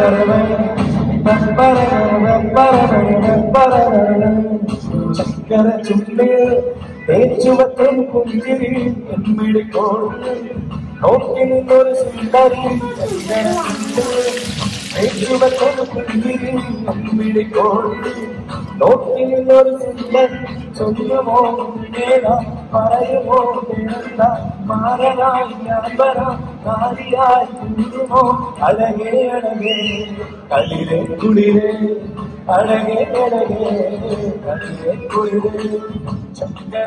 ചക്കര ചുണ്ട് തേച്ചുവത്തും പുഞ്ചിരി എമ്മിടിക്കോട് നോക്കി നിന്നൊരു സുന്ദരി ചക്കര ചുണ്ട് തേച്ചുവത്തും പുഞ്ചിരി എമ്മിടിക്കോട് നോക്കി നിന്നൊരു സുന്ദരി ചൊല്ലുമോ നേടാ പറയുമോ വേണ്ട മാറനായി ഞാൻ വരാം നാരിയായി കൂടുമോ അഴകേ അഴകേ കളിരെ കുളിരേ അഴകേ അഴകേ കളിരെ കുളിരേ ചക്കര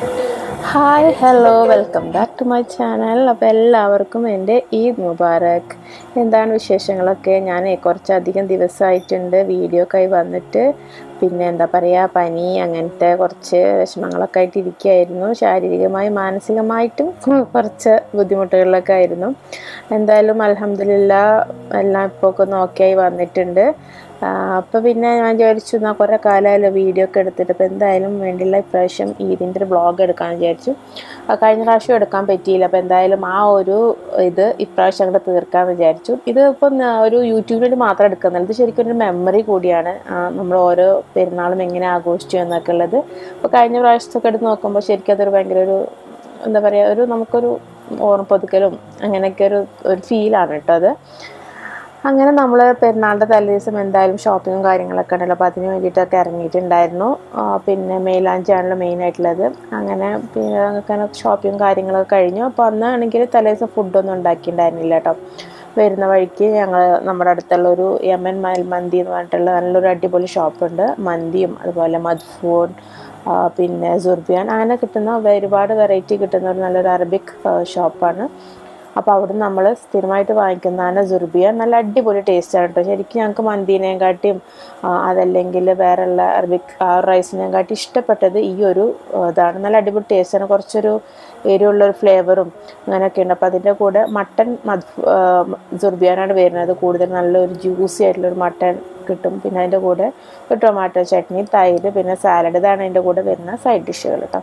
hi hello welcome back to my channel അപ്പോൾ എല്ലാവർക്കും എൻ്റെ ഈദ് മുബാറക് എന്താണ് വിശേഷങ്ങളൊക്കെ ഞാൻ കുറച്ചധികം ദിവസമായിട്ടുണ്ട് വീഡിയോ ഒക്കെ ആയി വന്നിട്ട് പിന്നെ എന്താ പറയുക പനി അങ്ങനത്തെ കുറച്ച് വിഷമങ്ങളൊക്കെ ആയിട്ട് ഇരിക്കുകയായിരുന്നു ശാരീരികമായും മാനസികമായിട്ടും കുറച്ച് ബുദ്ധിമുട്ടുകളിലൊക്കെ ആയിരുന്നു എന്തായാലും അലഹമില്ല എല്ലാം ഇപ്പോൾ ഒക്കെ ഒന്ന് ഓക്കെ ആയി വന്നിട്ടുണ്ട് അപ്പോൾ പിന്നെ ഞാൻ വിചാരിച്ചു എന്നാൽ കുറേ കാലമായല്ലോ വീഡിയോ ഒക്കെ എടുത്തിട്ട് അപ്പോൾ എന്തായാലും വേണ്ടില്ല ഇപ്രാവശ്യം ഈദിൻ്റെ ഒരു വ്ളോഗ് എടുക്കാമെന്ന് വിചാരിച്ചു ആ, കഴിഞ്ഞ പ്രാവശ്യം എടുക്കാൻ പറ്റിയില്ല അപ്പോൾ എന്തായാലും ആ ഒരു ഇത് ഇപ്രാവശ്യം അങ്ങോട്ട് തീർക്കാമെന്ന് വിചാരിച്ചു ഇത് ഇപ്പം ന- ഒരു യൂട്യൂബിന് വേണ്ടി മാത്രം എടുക്കുന്നില്ല ഇത് ശരിക്കും ഒരു മെമ്മറി കൂടിയാണ് ആ, നമ്മൾ ഓരോ പെരുന്നാളും എങ്ങനെ ആഘോഷിച്ചു എന്നൊക്കെ ഉള്ളത് അപ്പോൾ കഴിഞ്ഞ പ്രാവശ്യത്തൊക്കെ എടുത്ത് നോക്കുമ്പോൾ ശരിക്കും അതൊരു ഭയങ്കര ഒരു എന്താ പറയുക ഒരു നമുക്കൊരു ഓർമ്മ പുതുക്കലും അങ്ങനെയൊക്കെ ഒരു ഒരു ഫീലാണ് കേട്ടോ അത് അങ്ങനെ നമ്മൾ പെരുന്നാളിൻ്റെ തലേദിവസം എന്തായാലും ഷോപ്പിങ്ങും കാര്യങ്ങളൊക്കെ ഉണ്ടല്ലോ അപ്പോൾ അതിന് വേണ്ടിയിട്ടൊക്കെ ഇറങ്ങിയിട്ടുണ്ടായിരുന്നു ആ, പിന്നെ മെയിലാഞ്ചാണല്ലോ മെയിൻ ആയിട്ടുള്ളത് അങ്ങനെ പിന്നെ അങ്ങനെ ഷോപ്പിങ്ങും കാര്യങ്ങളൊക്കെ കഴിഞ്ഞു അപ്പോൾ അന്ന് ആണെങ്കിൽ തലേദിവസം ഫുഡൊന്നും ഉണ്ടാക്കിയിട്ടുണ്ടായിരുന്നില്ല കേട്ടോ വരുന്ന വഴിക്ക് ഞങ്ങൾ നമ്മുടെ അടുത്തുള്ള ഒരു യമൻ മൽ മന്തി എന്ന് പറഞ്ഞിട്ടുള്ള നല്ലൊരു അടിപൊളി ഷോപ്പുണ്ട് മന്തിയും അതുപോലെ മദ്ഫൂൺ ആ, പിന്നെ സുർബിയാൻ അങ്ങനെ കിട്ടുന്ന ഒരുപാട് വെറൈറ്റി കിട്ടുന്ന ഒരു നല്ലൊരു അറബിക് ഷോപ്പാണ് അപ്പോൾ അവിടെ നമ്മൾ സ്ഥിരമായിട്ട് വാങ്ങിക്കുന്നതാണ് സുർബിയ നല്ല അടിപൊളി ടേസ്റ്റാണ് കേട്ടോ ശരിക്കും ഞങ്ങൾക്ക് മന്തിനെയും കാട്ടിയും ആ, അതല്ലെങ്കിൽ വേറെയുള്ള അറബിക് ആ റൈസിനെയും കാട്ടി ഇഷ്ടപ്പെട്ടത് ഈ ഒരു ആ, ഇതാണ് നല്ല അടിപൊളി ടേസ്റ്റാണ് കുറച്ചൊരു എരിവുള്ളൊരു ഫ്ലേവറും അങ്ങനെയൊക്കെ ഉണ്ട് അപ്പോൾ അതിൻ്റെ കൂടെ മട്ടൻ മദ് സുർബിയാനാണ് വരുന്നത് കൂടുതൽ നല്ലൊരു ജ്യൂസി ആയിട്ടുള്ളൊരു മട്ടൻ കിട്ടും പിന്നെ അതിൻ്റെ കൂടെ ഒരു ടൊമാറ്റോ ചട്നി തൈര് പിന്നെ സാലഡ് ഇതാണ് അതിൻ്റെ കൂടെ വരുന്ന സൈഡ് ഡിഷുകൾ കേട്ടോ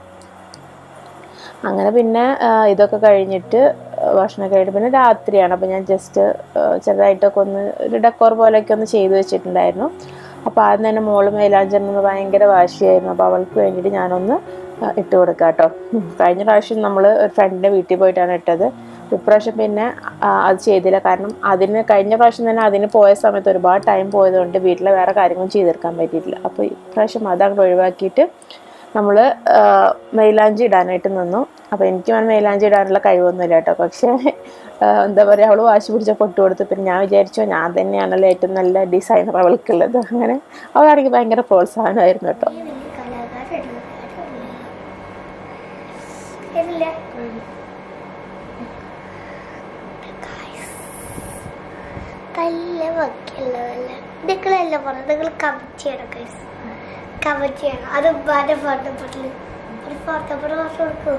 അങ്ങനെ പിന്നെ ആ, ഇതൊക്കെ കഴിഞ്ഞിട്ട് ഭക്ഷണം കഴിഞ്ഞിട്ട് പിന്നെ രാത്രിയാണ് അപ്പോൾ ഞാൻ ജസ്റ്റ് ചെറുതായിട്ടൊക്കെ ഒന്ന് ഒരു ഡെക്കോർ പോലെയൊക്കെ ഒന്ന് ചെയ്തു വെച്ചിട്ടുണ്ടായിരുന്നു അപ്പോൾ ആദ്യം തന്നെ മോള് മേലാഞ്ചെന്ന് ഭയങ്കര വാശിയായിരുന്നു അപ്പോൾ അവൾക്ക് വേണ്ടിയിട്ട് ഞാനൊന്ന് ആ, ഇട്ട് കൊടുക്കാം കേട്ടോ ഉം. കഴിഞ്ഞ പ്രാവശ്യം നമ്മൾ ഒരു ഫ്രണ്ടിൻ്റെ വീട്ടിൽ പോയിട്ടാണ് ഇട്ടത് ഇപ്രാവശ്യം പിന്നെ ആ, അത് ചെയ്തില്ല കാരണം അതിന് കഴിഞ്ഞ പ്രാവശ്യം തന്നെ അതിന് പോയ സമയത്ത് ഒരുപാട് ടൈം പോയതുകൊണ്ട് വീട്ടിലെ വേറെ കാര്യങ്ങളും ചെയ്തെടുക്കാൻ പറ്റിയിട്ടില്ല അപ്പോൾ ഇപ്രാവശ്യം അതങ്ങോട്ട് ഒഴിവാക്കിയിട്ട് നമ്മൾ മൈലാഞ്ചി ഇടാനായിട്ട് നിന്നു അപ്പോൾ എനിക്ക് അവൻ മൈലാഞ്ചി ഇടാനുള്ള കഴിവൊന്നുമില്ല കേട്ടോ പക്ഷേ ആ, എന്താ പറയുക അവൾ വാശി പിടിച്ച പൊട്ട് കൊടുത്തു പിന്നെ ഞാൻ വിചാരിച്ചു ഞാൻ തന്നെയാണല്ലോ ഏറ്റവും നല്ല ഡിസൈനർ അവൾക്കുള്ളത് അങ്ങനെ അവളാണെങ്കിൽ ഭയങ്കര പ്രോത്സാഹനമായിരുന്നു കേട്ടോ ഇല്ല നല്ല വക്കിയുള്ളതല്ല നിങ്ങളല്ല പറഞ്ഞത് നിങ്ങൾ കമന്റ് ചെയ്യണം ഗൈസ് കമന്റ് ചെയ്യണം അത് ഉമ്മാന്റെ ഫോട്ടോപ്പെട്ടില് ഒരു ഫോട്ടോപ്പെട്ട് കുറച്ച് കൊടുക്കും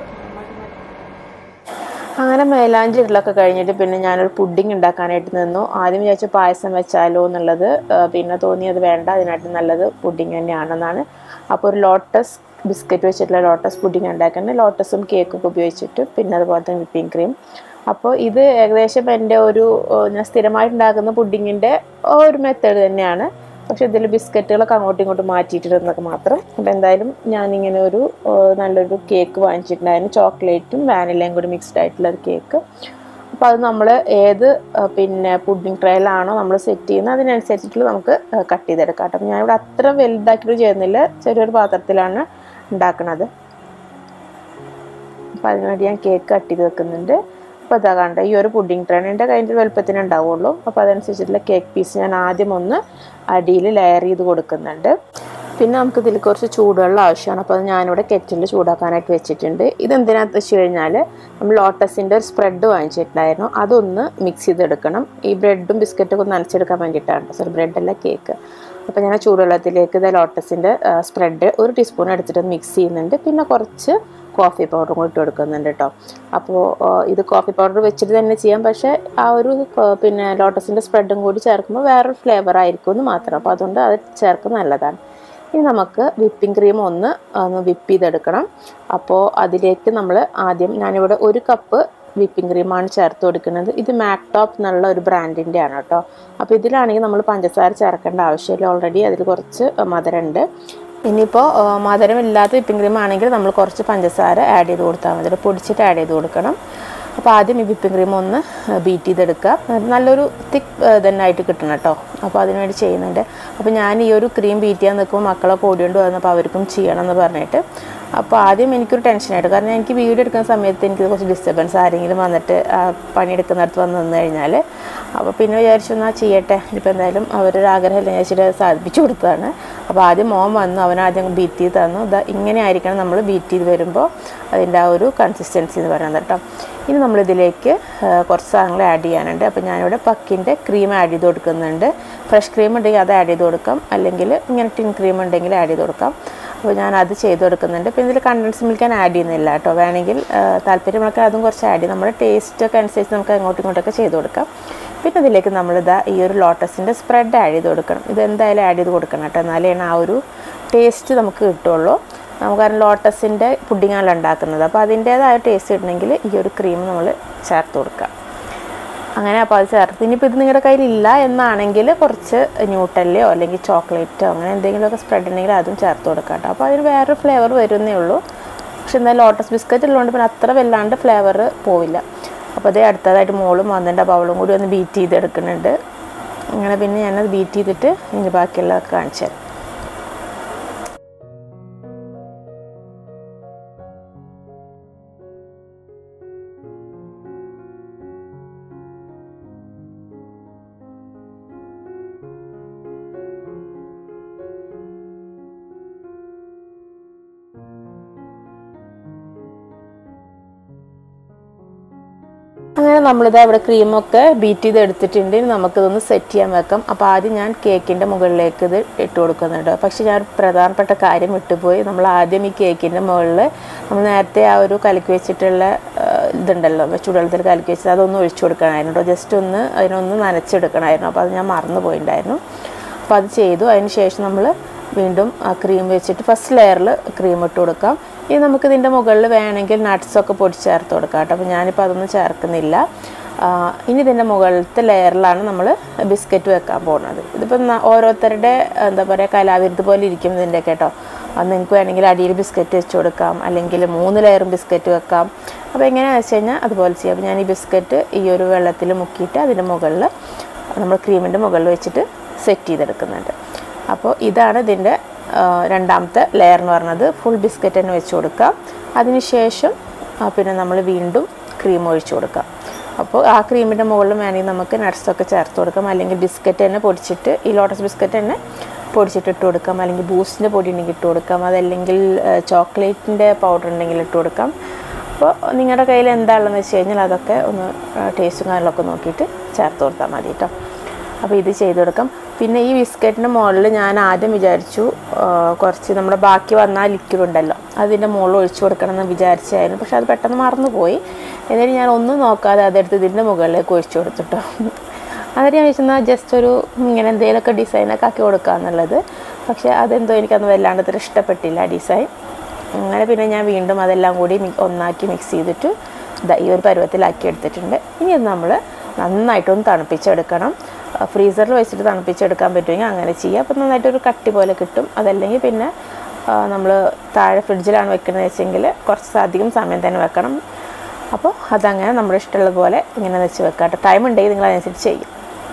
അങ്ങനെ മേലാഞ്ചി ഇടലൊക്കെ കഴിഞ്ഞിട്ട് പിന്നെ ഞാനൊരു പുഡിംഗ് ഉണ്ടാക്കാനായിട്ട് നിന്നു ആദ്യം വിചാരിച്ചു പായസം വെച്ചാലോ എന്നുള്ളത് ആ, പിന്നെ തോന്നി അത് വേണ്ട അതിനായിട്ട് നല്ലത് പുഡിംഗ് തന്നെയാണെന്നാണ് അപ്പോൾ ഒരു ലോട്ടസ് ബിസ്ക്കറ്റ് വെച്ചിട്ടുള്ള ലോട്ടസ് പുഡിംഗ് ഉണ്ടാക്കുന്നത് ലോട്ടസും കേക്കൊക്കെ ഉപയോഗിച്ചിട്ട് പിന്നെ അതുപോലെ തന്നെ വിപ്പിംഗ് ക്രീം അപ്പോൾ ഇത് ഏകദേശം എൻ്റെ ഒരു ആ, ഞാൻ സ്ഥിരമായിട്ട് ഉണ്ടാക്കുന്ന പുഡിങ്ങിൻ്റെ ഒരു മെത്തേഡ് തന്നെയാണ് പക്ഷെ ഇതിൽ ബിസ്ക്കറ്റുകളൊക്കെ അങ്ങോട്ടും ഇങ്ങോട്ടും മാറ്റിയിട്ടിരുന്നൊക്കെ മാത്രം അപ്പോൾ എന്തായാലും ഞാനിങ്ങനെ ഒരു ആ, നല്ലൊരു കേക്ക് വാങ്ങിച്ചിട്ടുണ്ടായിരുന്നു ചോക്ലേറ്റും വാനിലയും കൂടി മിക്സ്ഡ് ആയിട്ടുള്ള ഒരു കേക്ക് അപ്പോൾ അത് നമ്മൾ ഏത് ആ, പിന്നെ പുഡിംഗ് ട്രയലാണോ നമ്മൾ സെറ്റ് ചെയ്യുന്നത് അതിനനുസരിച്ചിട്ട് നമുക്ക് കട്ട് ചെയ്തെടുക്കാം കേട്ടോ അപ്പോൾ ഞാനിവിടെ അത്ര വലുതാക്കിയിട്ട് ചെയ്യുന്നില്ല ചെറിയൊരു പാത്രത്തിലാണ് ഉണ്ടാക്കുന്നത് അപ്പോൾ അതിനുവേണ്ടി ഞാൻ കേക്ക് കട്ട് ചെയ്ത് വെക്കുന്നുണ്ട് അപ്പോൾ അതാ കണ്ട ഈ ഒരു പുഡിംഗ് ട്രെയിൻ എൻ്റെ കയ്യിൻ്റെ വലുപ്പത്തിന് ഉണ്ടാവുള്ളൂ അപ്പോൾ അതനുസരിച്ചിട്ടുള്ള കേക്ക് പീസ് ഞാൻ ആദ്യം ഒന്ന് അടിയിൽ ലെയർ ചെയ്ത് കൊടുക്കുന്നുണ്ട് പിന്നെ നമുക്ക് ഇതിൽ കുറച്ച് ചൂടുവെള്ളം ആവശ്യമാണ് അപ്പോൾ അത് ഞാനിവിടെ കെറ്റിൽ ചൂടാക്കാനായിട്ട് വെച്ചിട്ടുണ്ട് ഇതെന്തിനകത്ത് വെച്ച് കഴിഞ്ഞാൽ നമ്മൾ ലോട്ടസിൻ്റെ ഒരു സ്പ്രെഡ് വാങ്ങിച്ചിട്ടുണ്ടായിരുന്നു അതൊന്ന് മിക്സ് ചെയ്തെടുക്കണം ഈ ബ്രെഡും ബിസ്ക്കറ്റും ഒന്ന് നനച്ചെടുക്കാൻ വേണ്ടിയിട്ടാണ് സോറി ബ്രെഡല്ല കേക്ക് അപ്പോൾ ഞാൻ ആ ചൂടുവെള്ളത്തിലേക്ക് ഇത് ലോട്ടസിൻ്റെ സ്പ്രെഡ് ഒരു ടീസ്പൂൺ എടുത്തിട്ട് മിക്സ് ചെയ്യുന്നുണ്ട് പിന്നെ കുറച്ച് കോഫി പൗഡറും കൂടി ഇട്ട് കൊടുക്കുന്നുണ്ട് കേട്ടോ അപ്പോൾ ഇത് കോഫി പൗഡർ വെച്ചിട്ട് തന്നെ ചെയ്യാം പക്ഷേ ആ ഒരു ആ, പിന്നെ ലോട്ടസിൻ്റെ സ്പ്രെഡും കൂടി ചേർക്കുമ്പോൾ വേറൊരു ഫ്ലേവർ ആയിരിക്കും എന്ന് മാത്രം അപ്പോൾ അതുകൊണ്ട് അത് ചേർക്കുന്നത് നല്ലതാണ് ഇനി നമുക്ക് വിപ്പിംഗ് ക്രീം ഒന്ന് ഒന്ന് വിപ്പ് ചെയ്തെടുക്കണം അപ്പോൾ അതിലേക്ക് നമ്മൾ ആദ്യം ഞാനിവിടെ ഒരു കപ്പ് വിപ്പിംഗ് ക്രീമാണ് ചേർത്ത് കൊടുക്കുന്നത് ഇത് മാക്ടോപ്പ് എന്നുള്ള ഒരു ബ്രാൻഡിൻ്റെ ആണ് കേട്ടോ അപ്പോൾ ഇതിലാണെങ്കിൽ നമ്മൾ പഞ്ചസാര ചേർക്കേണ്ട ആവശ്യമില്ല ഓൾറെഡി അതിൽ കുറച്ച് മധുരമുണ്ട് ഇനിയിപ്പോൾ മധുരമില്ലാത്ത വിപ്പിംഗ് ക്രീം ആണെങ്കിൽ നമ്മൾ കുറച്ച് പഞ്ചസാര ആഡ് ചെയ്ത് കൊടുത്താൽ മതി ഇത് പൊടിച്ചിട്ട് ആഡ് ചെയ്ത് കൊടുക്കണം അപ്പോൾ ആദ്യം ഈ വിപ്പിംഗ് ക്രീം ഒന്ന് ബീറ്റ് ചെയ്തെടുക്കുക അത് നല്ലൊരു തിക്ക് തന്നെ ആയിട്ട് കിട്ടണം കേട്ടോ അപ്പോൾ അതിനുവേണ്ടി ചെയ്യുന്നുണ്ട് അപ്പോൾ ഞാൻ ഈ ഒരു ക്രീം ബീറ്റ് ചെയ്യാൻ നിൽക്കുമ്പോൾ മക്കളെ ഓടിയോണ്ട് വന്നപ്പോൾ അവർക്കും ചെയ്യണം എന്ന് പറഞ്ഞിട്ട് അപ്പോൾ ആദ്യം എനിക്കൊരു ടെൻഷനായിട്ട് കാരണം എനിക്ക് വീഡിയോ എടുക്കുന്ന സമയത്ത് എനിക്ക് കുറച്ച് ഡിസ്റ്റർബൻസ് ആരെങ്കിലും വന്നിട്ട് ആ പണിയെടുക്കുന്നിടത്ത് വന്ന് നിന്ന് കഴിഞ്ഞാൽ അപ്പോൾ പിന്നെ വിചാരിച്ചു എന്നാൽ ചെയ്യട്ടെ ഇനിയിപ്പോൾ എന്തായാലും അവരൊരു ആഗ്രഹം വിചാരിച്ചിട്ട് സാധിപ്പിച്ചു കൊടുത്തതാണ് അപ്പോൾ ആദ്യം മോൻ വന്നു അവൻ ആദ്യം ബീറ്റ് ചെയ്ത് തന്നു ഇതാ ഇങ്ങനെ ആയിരിക്കണം നമ്മൾ ബീറ്റ് ചെയ്ത് വരുമ്പോൾ അതിൻ്റെ ആ ഒരു കൺസിസ്റ്റൻസി എന്ന് പറയുന്നത് കേട്ടോ ഇനി നമ്മളിതിലേക്ക് കുറച്ച് സാധനങ്ങൾ ആഡ് ചെയ്യാനുണ്ട് അപ്പോൾ ഞാനിവിടെ പക്കിൻ്റെ ക്രീം ആഡ് ചെയ്ത് കൊടുക്കുന്നുണ്ട് ഫ്രഷ് ക്രീം ഉണ്ടെങ്കിൽ അത് ആഡ് ചെയ്ത് കൊടുക്കാം അല്ലെങ്കിൽ ഇങ്ങനെ ടിൻ ക്രീം ഉണ്ടെങ്കിൽ ആഡ് ചെയ്ത് കൊടുക്കാം അപ്പോൾ ഞാൻ അത് ചെയ്ത് കൊടുക്കുന്നുണ്ട് പിന്നെ ഇതിൽ കണ്ടൻസ് മിൽക്ക് ഞാൻ ആഡ് ചെയ്യുന്നില്ല കേട്ടോ വേണമെങ്കിൽ താല്പര്യമുള്ളൊക്കെ അതും കുറച്ച് ആഡ് ചെയ്യും നമ്മുടെ ടേസ്റ്റൊക്കെ അനുസരിച്ച് നമുക്ക് അങ്ങോട്ടും ഇങ്ങോട്ടൊക്കെ ചെയ്ത് കൊടുക്കാം പിന്നെ ഇതിലേക്ക് നമ്മളിതാ ഈ ഒരു ലോട്ടസിൻ്റെ സ്പ്രെഡ് ആഡ് ചെയ്ത് കൊടുക്കണം ഇത് എന്തായാലും ആഡ് ചെയ്ത് കൊടുക്കണം കേട്ടോ എന്നാലേ ആ ഒരു ടേസ്റ്റ് നമുക്ക് കിട്ടുള്ളൂ നമുക്ക് കാരണം ലോട്ടസിൻ്റെ പുഡിങ്ങാണ് ഉണ്ടാക്കുന്നത് അപ്പോൾ അതിൻ്റേതായ ടേസ്റ്റ് കിട്ടണമെങ്കിൽ ഈ ഒരു ക്രീം നമ്മൾ ചേർത്ത് കൊടുക്കുക അങ്ങനെ അപ്പോൾ അത് ചേർത്ത് ഇനിയിപ്പോൾ ഇത് നിങ്ങളുടെ കയ്യിലില്ല എന്നാണെങ്കിൽ കുറച്ച് ന്യൂട്ടല്ലയോ അല്ലെങ്കിൽ ചോക്ലേറ്റോ അങ്ങനെ എന്തെങ്കിലുമൊക്കെ സ്പ്രെഡ് ഉണ്ടെങ്കിൽ അതും ചേർത്ത് കൊടുക്കാം കേട്ടോ അപ്പോൾ അതിന് വേറൊരു ഫ്ലേവർ വരുന്നേ ഉള്ളൂ പക്ഷെ എന്നാൽ ലോട്ടസ് ബിസ്ക്കറ്റ് ഉള്ളതുകൊണ്ട് പിന്നെ അത്ര വല്ലാണ്ട് ഫ്ലേവർ പോവില്ല അപ്പോൾ അതേ അടുത്തതായിട്ട് മോളും വന്നിട്ട് അപ്പോൾ അവളും കൂടി ഒന്ന് ബീറ്റ് ചെയ്തെടുക്കുന്നുണ്ട് അങ്ങനെ പിന്നെ ഞാനത് ബീറ്റ് ചെയ്തിട്ട് ഇനി ബാക്കിയുള്ളതൊക്കെ കാണിച്ചു തരാം അങ്ങനെ നമ്മളിതാ ഇവിടെ ക്രീമൊക്കെ ബീറ്റ് ചെയ്ത് എടുത്തിട്ടുണ്ട് ഇനി നമുക്കിതൊന്ന് സെറ്റ് ചെയ്യാൻ വെക്കാം അപ്പോൾ ആദ്യം ഞാൻ കേക്കിൻ്റെ മുകളിലേക്ക് ഇത് ഇട്ട് കൊടുക്കുന്നുണ്ട് പക്ഷെ ഞാൻ ഒരു പ്രധാനപ്പെട്ട കാര്യം വിട്ടുപോയി നമ്മൾ ആദ്യം ഈ കേക്കിൻ്റെ മുകളിൽ നമ്മൾ നേരത്തെ ആ ഒരു കലക്കി വെച്ചിട്ടുള്ള ആ, ഇതുണ്ടല്ലോ ചൂടുവെള്ളത്തിൽ കലക്കി വെച്ചത് അതൊന്ന് ഒഴിച്ചു കൊടുക്കണമായിരുന്നു കേട്ടോ ജസ്റ്റ് ഒന്ന് അതിനൊന്ന് നനച്ചെടുക്കണമായിരുന്നു അപ്പോൾ അത് ഞാൻ മറന്നു പോയിട്ടുണ്ടായിരുന്നു അപ്പോൾ അത് ചെയ്തു അതിന് ശേഷം നമ്മൾ വീണ്ടും ആ ക്രീം വെച്ചിട്ട് ഫസ്റ്റ് ലെയറിൽ ക്രീം ഇട്ട് കൊടുക്കാം ഇനി നമുക്ക് ഇതിൻ്റെ മുകളിൽ വേണമെങ്കിൽ നട്ട്സൊക്കെ പൊടിച്ച് ചേർത്ത് കൊടുക്കാം കേട്ടോ അപ്പോൾ ഞാനിപ്പോൾ അതൊന്നും ചേർക്കുന്നില്ല ആ, ഇനി ഇതിൻ്റെ മുകളിലത്തെ ലെയറിലാണ് നമ്മൾ ബിസ്ക്കറ്റ് വെക്കാൻ പോകുന്നത് ഇതിപ്പോൾ ന- ഓരോരുത്തരുടെ എന്താ പറയുക കലാവിരുത് പോലെ ഇരിക്കും ഇതിൻ്റെ കേട്ടോ അത് നിങ്ങൾക്ക് വേണമെങ്കിൽ അടിയിൽ ബിസ്ക്കറ്റ് വെച്ച് കൊടുക്കാം അല്ലെങ്കിൽ മൂന്ന് ലെയറും ബിസ്ക്കറ്റ് വെക്കാം അപ്പോൾ എങ്ങനെയാണെന്ന് വെച്ച് കഴിഞ്ഞാൽ അതുപോലെ ചെയ്യാം അപ്പോൾ ഞാൻ ഈ ബിസ്ക്കറ്റ് ഈ ഒരു വെള്ളത്തിൽ മുക്കിയിട്ട് അതിൻ്റെ മുകളിൽ നമ്മൾ ക്രീമിൻ്റെ മുകളിൽ വെച്ചിട്ട് സെറ്റ് ചെയ്തെടുക്കുന്നുണ്ട് അപ്പോൾ ഇതാണ് ഇതിൻ്റെ ആ, രണ്ടാമത്തെ ലെയർ എന്ന് പറയുന്നത് ഫുൾ ബിസ്ക്കറ്റ് തന്നെ വെച്ച് കൊടുക്കാം അതിനുശേഷം ആ, പിന്നെ നമ്മൾ വീണ്ടും ക്രീം ഒഴിച്ചു കൊടുക്കാം അപ്പോൾ ആ ക്രീമിൻ്റെ മുകളിൽ വേണമെങ്കിൽ നമുക്ക് നട്ട്സൊക്കെ ചേർത്ത് കൊടുക്കാം അല്ലെങ്കിൽ ബിസ്ക്കറ്റ് തന്നെ പൊടിച്ചിട്ട് ഈ ലോട്ടസ് ബിസ്ക്കറ്റ് തന്നെ പൊടിച്ചിട്ട് ഇട്ട് കൊടുക്കാം അല്ലെങ്കിൽ ബൂസ്റ്റിൻ്റെ പൊടി ഉണ്ടെങ്കിൽ ഇട്ട് കൊടുക്കാം അതല്ലെങ്കിൽ ചോക്ലേറ്റിൻ്റെ പൗഡർ ഉണ്ടെങ്കിൽ ഇട്ട് കൊടുക്കാം അപ്പോൾ നിങ്ങളുടെ കയ്യിൽ എന്താണെന്ന് വെച്ച് കഴിഞ്ഞാൽ അതൊക്കെ ഒന്ന് ടേസ്റ്റും കാര്യങ്ങളൊക്കെ നോക്കിയിട്ട് ചേർത്ത് കൊടുത്താൽ മതി കേട്ടോ അപ്പോൾ ഇത് ചെയ്ത് കൊടുക്കാം പിന്നെ ഈ ബിസ്ക്കറ്റിൻ്റെ മുകളിൽ ഞാൻ ആദ്യം വിചാരിച്ചു ആ, കുറച്ച് നമ്മുടെ ബാക്കി വന്ന ആ ലിക്വിഡ് ഉണ്ടല്ലോ അതിൻ്റെ മുകളിൽ ഒഴിച്ചു കൊടുക്കണം എന്ന് വിചാരിച്ചായിരുന്നു പക്ഷെ അത് പെട്ടെന്ന് മറന്നുപോയി എന്നിട്ട് ഞാൻ ഒന്നും നോക്കാതെ അതെടുത്ത് ഇതിൻ്റെ മുകളിലേക്ക് ഒഴിച്ചു കൊടുത്തിട്ടോ എന്നിട്ട് ഞാൻ വെച്ചാൽ ജസ്റ്റ് ഒരു ഇങ്ങനെ എന്തെങ്കിലുമൊക്കെ ഡിസൈനൊക്കെ ആക്കി കൊടുക്കുക എന്നുള്ളത് പക്ഷേ അതെന്തോ എനിക്കന്ന് വല്ലാണ്ട് അത്ര ഇഷ്ടപ്പെട്ടില്ല ഡിസൈൻ അങ്ങനെ പിന്നെ ഞാൻ വീണ്ടും അതെല്ലാം കൂടി മി- ഒന്നാക്കി മിക്സ് ചെയ്തിട്ട് ദാ ഈ ഒരു പരുവത്തിലാക്കി എടുത്തിട്ടുണ്ട് ഇനി അത് നമ്മൾ നന്നായിട്ടൊന്ന് തണുപ്പിച്ചെടുക്കണം ഫ്രീസറിൽ വെച്ചിട്ട് തണുപ്പിച്ചെടുക്കാൻ പറ്റുമെങ്കിൽ അങ്ങനെ ചെയ്യുക അപ്പം നന്നായിട്ടൊരു കട്ടി പോലെ കിട്ടും അതല്ലെങ്കിൽ പിന്നെ നമ്മൾ താഴെ ഫ്രിഡ്ജിലാണ് വെക്കുന്നത് വെച്ചെങ്കിൽ കുറച്ച് അധികം സമയം തന്നെ വെക്കണം അപ്പോൾ അതങ്ങനെ നമ്മുടെ ഇഷ്ടമുള്ള പോലെ ഇങ്ങനെ വെച്ച് വെക്കാം കേട്ടോ ടൈം ഉണ്ടെങ്കിൽ നിങ്ങൾ അതനുസരിച്ച് ചെയ്യും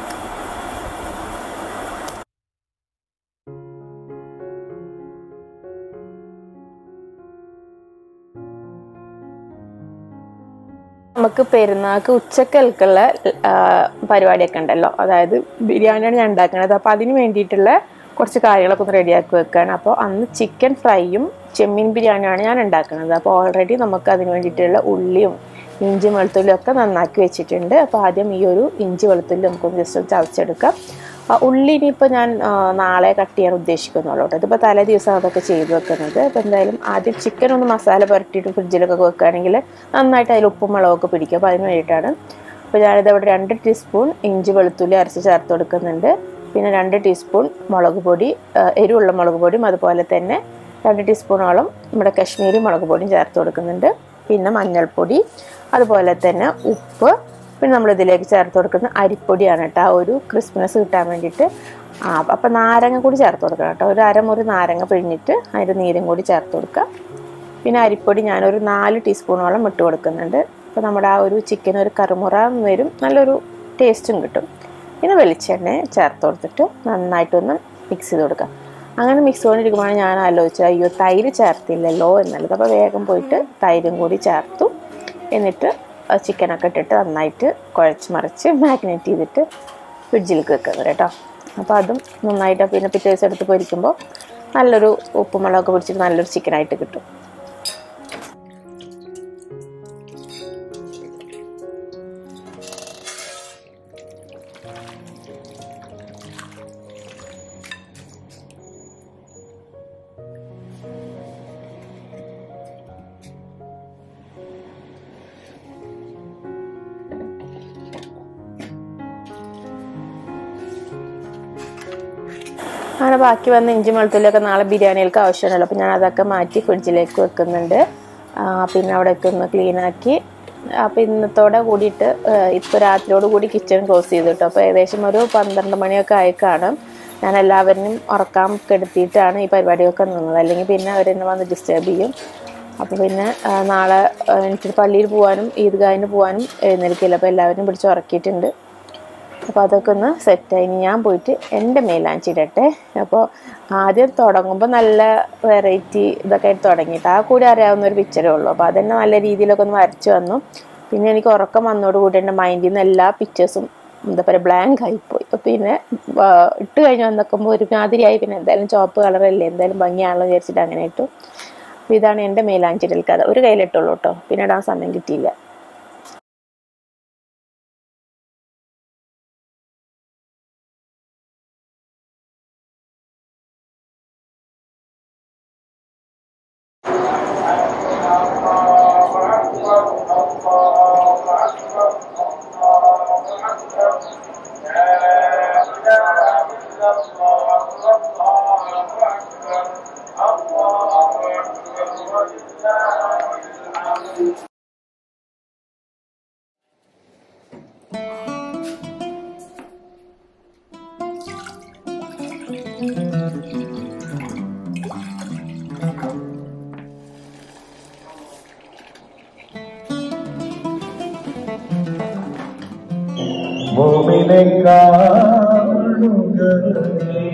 നമുക്ക് പെരുന്നാൾക്ക് ഉച്ചക്കൽക്കുള്ള ആ, പരിപാടിയൊക്കെ ഉണ്ടല്ലോ അതായത് ബിരിയാണിയാണ് ഞാൻ ഉണ്ടാക്കുന്നത് അപ്പോൾ അതിന് വേണ്ടിയിട്ടുള്ള കുറച്ച് കാര്യങ്ങളൊക്കെ ഒന്ന് റെഡിയാക്കി വെക്കുകയാണ് അപ്പോൾ അന്ന് ചിക്കൻ ഫ്രൈയും ചെമ്മീൻ ബിരിയാണിയാണ് ഞാൻ ഉണ്ടാക്കുന്നത് അപ്പോൾ ഓൾറെഡി നമുക്ക് അതിന് വേണ്ടിയിട്ടുള്ള ഉള്ളിയും ഇഞ്ചി വെളുത്തുള്ളിയും ഒക്കെ നന്നാക്കി വെച്ചിട്ടുണ്ട് അപ്പോൾ ആദ്യം ഈ ഒരു ഇഞ്ചി വെളുത്തുള്ളി നമുക്കൊന്ന് ജസ്റ്റ് ഒന്ന് ചതച്ചെടുക്കാം ആ ഉള്ളി ഇനിയിപ്പോൾ ഞാൻ ആ, നാളെ കട്ട് ചെയ്യാൻ ഉദ്ദേശിക്കുന്നുള്ളൂ കേട്ടോ ഇതിപ്പോൾ തലേ ദിവസം അതൊക്കെ ചെയ്ത് വെക്കുന്നത് അപ്പോൾ എന്തായാലും ആദ്യം ചിക്കൻ ഒന്ന് മസാല പുരട്ടിയിട്ട് ഫ്രിഡ്ജിലൊക്കെ വെക്കുകയാണെങ്കിൽ നന്നായിട്ട് അതിൽ ഉപ്പും മുളകൊക്കെ പിടിക്കും അപ്പോൾ അതിന് വേണ്ടിയിട്ടാണ് അപ്പോൾ ഞാനിത് ഇവിടെ രണ്ട് ടീസ്പൂൺ ഇഞ്ചി വെളുത്തുള്ളി അരച്ച് ചേർത്ത് കൊടുക്കുന്നുണ്ട് പിന്നെ രണ്ട് ടീസ്പൂൺ മുളക് പൊടി ആ, എരിവുള്ള മുളക് പൊടിയും അതുപോലെ തന്നെ രണ്ട് ടീസ്പൂണോളം നമ്മുടെ കശ്മീരി മുളക് പൊടിയും ചേർത്ത് കൊടുക്കുന്നുണ്ട് പിന്നെ മഞ്ഞൾപ്പൊടി അതുപോലെ തന്നെ ഉപ്പ് പിന്നെ നമ്മൾ ഇതിലേക്ക് ചേർത്ത് കൊടുക്കുന്ന അരിപ്പൊടിയാണ് കേട്ടോ ആ ഒരു ക്രിസ്പിനെസ് കിട്ടാൻ വേണ്ടിയിട്ട് ആ അപ്പം നാരങ്ങ കൂടി ചേർത്ത് കൊടുക്കണം കേട്ടോ ഒരു അരമുറി നാരങ്ങ പിഴിഞ്ഞിട്ട് അതിൻ്റെ നീരും കൂടി ചേർത്ത് കൊടുക്കുക പിന്നെ അരിപ്പൊടി ഞാനൊരു നാല് ടീസ്പൂണോളം ഇട്ട് കൊടുക്കുന്നുണ്ട് അപ്പോൾ നമ്മുടെ ആ ഒരു ചിക്കൻ ഒരു കറുമുറ വരും നല്ലൊരു ടേസ്റ്റും കിട്ടും പിന്നെ വെളിച്ചെണ്ണ ചേർത്ത് കൊടുത്തിട്ട് നന്നായിട്ടൊന്ന് മിക്സ് ചെയ്ത് കൊടുക്കുക അങ്ങനെ മിക്സ് ചെയ്തുകൊണ്ടിരിക്കുമ്പോഴാണ് ഞാൻ ആലോചിച്ചത് അയ്യോ തൈര് ചേർത്തില്ലല്ലോ എന്നുള്ളത് അപ്പോൾ വേഗം പോയിട്ട് തൈരും കൂടി ചേർത്തു എന്നിട്ട് ചിക്കനൊക്കെ ഇട്ടിട്ട് നന്നായിട്ട് കുഴച്ച് മറിച്ച് മാഗ്നേറ്റ് ചെയ്തിട്ട് ഫ്രിഡ്ജിലേക്ക് വെക്കുന്നത് കേട്ടോ അപ്പോൾ അതും നന്നായിട്ട് പിന്നെ പിറ്റേ ദിവസം എടുത്ത് പൊരിക്കുമ്പോൾ നല്ലൊരു ഉപ്പുമുളകൊക്കെ പിടിച്ചിട്ട് നല്ലൊരു ചിക്കനായിട്ട് കിട്ടും അങ്ങനെ ബാക്കി വന്ന ഇഞ്ചി വെളുത്തുള്ളിയൊക്കെ നാളെ ബിരിയാണികൾക്ക് ആവശ്യമുണ്ടല്ലോ അപ്പോൾ ഞാൻ അതൊക്കെ മാറ്റി ഫ്രിഡ്ജിലേക്ക് വെക്കുന്നുണ്ട് ആ, പിന്നെ അവിടെയൊക്കെ ഒന്ന് ക്ലീൻ ആക്കി അപ്പോൾ ഇന്നത്തോടെ കൂടിയിട്ട് ഇപ്പോൾ രാത്രിയോട് കൂടി കിച്ചൺ ക്ലോസ് ചെയ്തു കേട്ടോ അപ്പോൾ ഏകദേശം ഒരു പന്ത്രണ്ട് മണിയൊക്കെ ആയി കാണും ഞാൻ എല്ലാവരും ഉറക്കാൻ കെടുത്തിയിട്ടാണ് ഈ പരിപാടിയൊക്കെ നിന്നത് അല്ലെങ്കിൽ പിന്നെ അവരെന്നെ വന്ന് ഡിസ്റ്റർബ് ചെയ്യും അപ്പോൾ പിന്നെ ആ, നാളെ ആ, എനിക്ക് പള്ളിയിൽ പോകാനും ഈദ്ഗാഹിന് പോകാനും എഴുന്നേൽക്കില്ല അപ്പോൾ എല്ലാവരും പിടിച്ച് ഉറക്കിയിട്ടുണ്ട് അപ്പോൾ അതൊക്കെ ഒന്ന് സെറ്റായി ഇനി ഞാൻ പോയിട്ട് എൻ്റെ മേലാഞ്ചി ഇടട്ടെ അപ്പോൾ ആദ്യം തുടങ്ങുമ്പോൾ നല്ല വെറൈറ്റി ഇതൊക്കെ ആയിട്ട് തുടങ്ങിയിട്ട് ആ കൂടി അറിയാവുന്ന ഒരു പിക്ചറേ ഉള്ളൂ അപ്പോൾ അതെന്നെ നല്ല രീതിയിലൊക്കെ ഒന്ന് വരച്ച് വന്നു പിന്നെ എനിക്ക് ഉറക്കം വന്നോട് കൂടി എൻ്റെ മൈൻഡിൽ നിന്ന് എല്ലാ പിക്ചേഴ്സും എന്താ പറയുക ബ്ലാങ്ക് ആയിപ്പോയി അപ്പോൾ പിന്നെ ആ, ഇട്ട് കഴിഞ്ഞ് വന്നേക്കുമ്പോൾ ഒരു മാതിരിയായി പിന്നെ എന്തായാലും ചുവപ്പ് കളറല്ലേ എന്തായാലും ഭംഗിയാണല്ലോ വിചാരിച്ചിട്ട് അങ്ങനെ ഇട്ടു അപ്പോൾ ഇതാണ് എൻ്റെ മേലാഞ്ചിടൽ കഥ ഒരു കയ്യിലിട്ടുള്ളൂ കേട്ടോ പിന്നെ ഇടാൻ സമയം കിട്ടിയില്ല ഭൂമിനെ കാണുക നീ.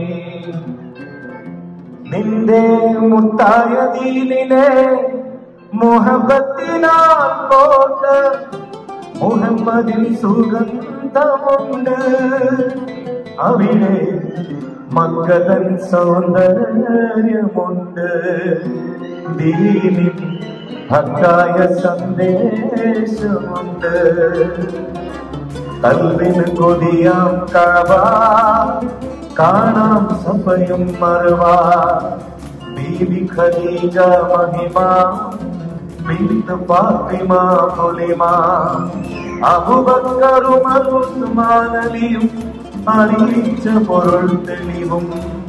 നിന്റെ മുത്തായ ദീനിലെ മുഹബത്തിനാൽ കോട്ട മുഹമ്മദിൻ സുഗന്ധമുണ്ട് അവിടെ മക്കതൻ സൗന്ദര്യമുണ്ട് ദീനിൻ ഹക്കായ സന്ദേശമുണ്ട് കൽവിന് കൊതിയാം കഴവ കാണാം സഭയും മറവ ബീവി ഖദീജ മഹിമ ബിന്ദു ഫാത്തിമ പൊലിമ അബുബക്കറും ഉസ്മാനലിയും അറിയിച്ച പൊരുൾ തെളിവും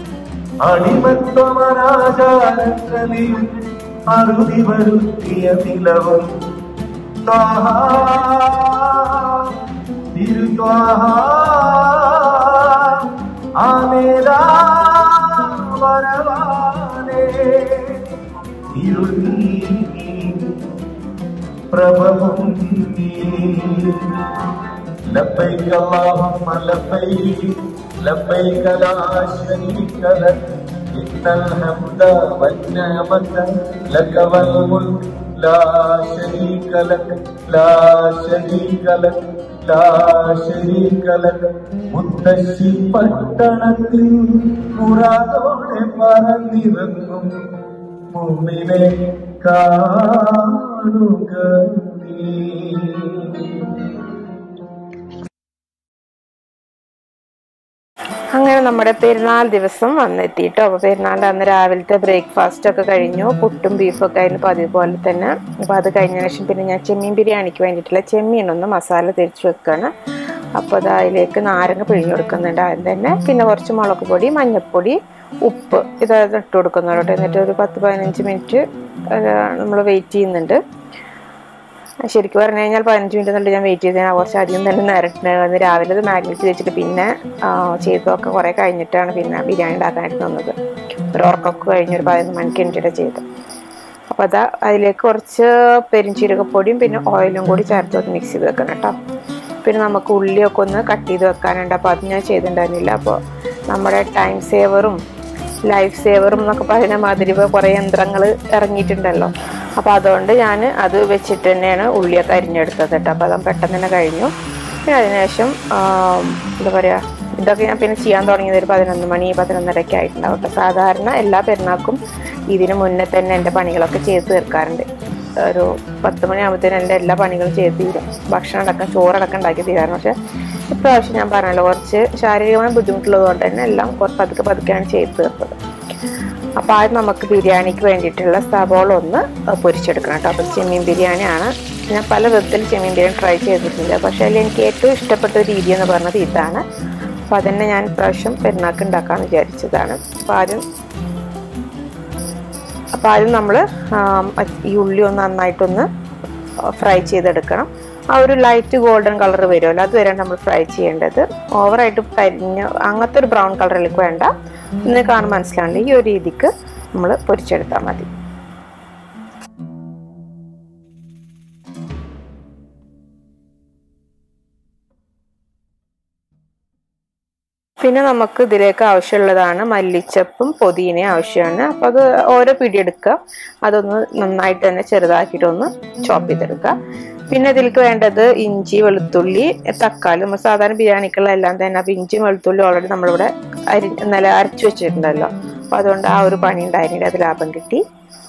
അടിമത്വമരാചാരങ്ങളിയും അറുതി വരുത്തിയ നിലവും ത്വാഹ, തിരുത്വാഹ, ആനേരാ വരവാനേ, ഇരുൾ നീങ്ങി, പ്രഭവും നീ لبيك اللهم لبيك لبيك لا شريك لك إن الحمد والنعمة لك والملك لا شريك لك لا شريك لك لا شريك لك മുത്തശ്ശി പട്ടണത്തിൽ മുറാതോടെ പറന്നിറങ്ങും മുമ്പിനെ കാണുക നീ അങ്ങനെ നമ്മുടെ പെരുന്നാൾ ദിവസം വന്നെത്തിട്ടോ അപ്പോൾ പെരുന്നാളിൻ്റെ അന്ന് രാവിലത്തെ ബ്രേക്ക്ഫാസ്റ്റ് ഒക്കെ കഴിഞ്ഞു പുട്ടും ബീഫും ഒക്കെ ആയിരുന്നു പതിവ് പോലെ തന്നെ അപ്പോൾ അത് കഴിഞ്ഞ ശേഷം പിന്നെ ഞാൻ ചെമ്മീൻ ബിരിയാണിക്ക് വേണ്ടിയിട്ടുള്ള ചെമ്മീനൊന്ന് മസാല തിരിച്ച് വെക്കുകയാണ് അപ്പോൾ അത് അതിലേക്ക് നാരങ്ങ പിഴിഞ്ഞ് കൊടുക്കുന്നുണ്ട് ആദ്യം തന്നെ പിന്നെ കുറച്ച് മുളക് പൊടി മഞ്ഞൾപ്പൊടി ഉപ്പ് ഇത് ഇട്ട് കൊടുക്കുന്നുണ്ട് എന്നിട്ട് ഒരു പത്ത് പതിനഞ്ച് മിനിറ്റ് നമ്മൾ വെയിറ്റ് ചെയ്യുന്നുണ്ട് ശരിക്കും പറഞ്ഞു കഴിഞ്ഞാൽ പതിനഞ്ച് മിനിറ്റ് കൊണ്ട് ഞാൻ വെയിറ്റ് ചെയ്തതിന് കുറച്ച് അധികം തന്നെ നേരിട്ടുണ്ടായിരുന്നു രാവിലെ അത് മാഗ്നറ്റ് വെച്ചിട്ട് പിന്നെ ആ, ചെയ്തതൊക്കെ കുറേ കഴിഞ്ഞിട്ടാണ് പിന്നെ ബിരിയാണി ഉണ്ടാക്കാനായിട്ട് നിന്നത് ഒരു ഉറക്കമൊക്കെ കഴിഞ്ഞ് ഒരു പതിനൊന്ന് മണിക്ക് എണീറ്റിട്ട് ചെയ്തത് അപ്പോൾ അതാ അതിലേക്ക് കുറച്ച് പെരിഞ്ചീരകപ്പൊടിയും പിന്നെ ഓയിലും കൂടി ചേർത്ത് മിക്സ് ചെയ്ത് വെക്കണം കേട്ടോ പിന്നെ നമുക്ക് ഉള്ളിയൊക്കെ ഒന്ന് കട്ട് ചെയ്ത് വെക്കാനുണ്ട് അപ്പോൾ അത് ഞാൻ ചെയ്തിട്ടുണ്ടായിരുന്നില്ല അപ്പോൾ നമ്മുടെ ടൈം സേവറും ലൈഫ് സേവറും എന്നൊക്കെ പറയുന്ന മാതിരി ഇപ്പോൾ കുറേ യന്ത്രങ്ങൾ ഇറങ്ങിയിട്ടുണ്ടല്ലോ അപ്പോൾ അതുകൊണ്ട് ഞാൻ അത് വെച്ചിട്ട് തന്നെയാണ് ഉള്ളിയൊക്കെ അരിഞ്ഞെടുത്തത് കേട്ടോ അപ്പോൾ അത് പെട്ടെന്ന് തന്നെ കഴിഞ്ഞു പിന്നെ അതിനുശേഷം ആം, എന്താ പറയുക ഇതൊക്കെ ഞാൻ പിന്നെ ചെയ്യാൻ തുടങ്ങിയത് ഒരു പതിനൊന്ന് മണി പതിനൊന്നരയ്ക്ക് ആയിട്ടുണ്ടാവും കേട്ടോ സാധാരണ എല്ലാ പെരുന്നാൾക്കും ഇതിന് മുന്നേ തന്നെ എൻ്റെ പണികളൊക്കെ ചെയ്ത് തീർക്കാറുണ്ട് ഒരു പത്ത് മണിയാകുമ്പോഴത്തേനും എൻ്റെ എല്ലാ പണികളും ചെയ്ത് തീരും ഭക്ഷണം അടക്കം ചോറടക്കം ഉണ്ടാക്കി തീരാറുണ്ട് പക്ഷേ ഇപ്രാവശ്യം ഞാൻ പറഞ്ഞല്ലോ കുറച്ച് ശാരീരികമായ ബുദ്ധിമുട്ടുള്ളത് കൊണ്ട് തന്നെ എല്ലാം കുറച്ച് പതുക്കെ പതുക്കെയാണ് ചെയ്ത് തീർത്തത് അപ്പോൾ ആദ്യം നമുക്ക് ബിരിയാണിക്ക് വേണ്ടിയിട്ടുള്ള സവോള ഒന്ന് പൊരിച്ചെടുക്കണം കേട്ടോ അപ്പോൾ ചെമ്മീൻ ബിരിയാണിയാണ് ഞാൻ പല വിധത്തിൽ ചെമ്മീൻ ബിരിയാണി ട്രൈ ചെയ്തിട്ടുണ്ട് പക്ഷേ അതിൽ എനിക്ക് ഏറ്റവും ഇഷ്ടപ്പെട്ട ഒരു രീതി എന്ന് പറഞ്ഞത് ഇതാണ് അപ്പോൾ അതന്നെ ഞാൻ ഇപ്രാവശ്യം പെരുന്നാൾക്ക് ഉണ്ടാക്കാമെന്ന് വിചാരിച്ചതാണ് അപ്പോൾ ആദ്യം അപ്പോൾ ആദ്യം നമ്മൾ ഈ ഉള്ളി ഒന്ന് നന്നായിട്ടൊന്ന് ഫ്രൈ ചെയ്തെടുക്കണം ആ ഒരു ലൈറ്റ് ഗോൾഡൻ കളർ വരുമല്ലോ അതുവരെ നമ്മൾ ഫ്രൈ ചെയ്യേണ്ടത് ഓവറായിട്ട് കരിഞ്ഞ അങ്ങനത്തെ ഒരു ബ്രൗൺ കളറിലേക്ക് വേണ്ട ഇന്ന് കാണാൻ മനസ്സിലാണ്ട് ഈ ഒരു രീതിക്ക് നമ്മൾ പൊരിച്ചെടുത്താൽ മതി പിന്നെ നമുക്ക് ഇതിലേക്ക് ആവശ്യമുള്ളതാണ് മല്ലിച്ചപ്പും പൊതിനയും ആവശ്യമാണ് അപ്പം അത് ഓരോ പിടി എടുക്കുക അതൊന്ന് നന്നായിട്ട് തന്നെ ചെറുതാക്കിയിട്ടൊന്ന് ചോപ്പ് ചെയ്തെടുക്കുക പിന്നെ ഇതിലേക്ക് വേണ്ടത് ഇഞ്ചി വെളുത്തുള്ളി തക്കാളി നമ്മൾ സാധാരണ ബിരിയാണിക്കുള്ള എല്ലാം തന്നെ അപ്പം ഇഞ്ചി വെളുത്തുള്ളി ഓൾറെഡി നമ്മളിവിടെ അരി നല്ല അരച്ചു വെച്ചിട്ടുണ്ടല്ലോ അപ്പം അതുകൊണ്ട് ആ ഒരു പണി ഉണ്ടായിരുന്നില്ല അത് ലാഭം കിട്ടി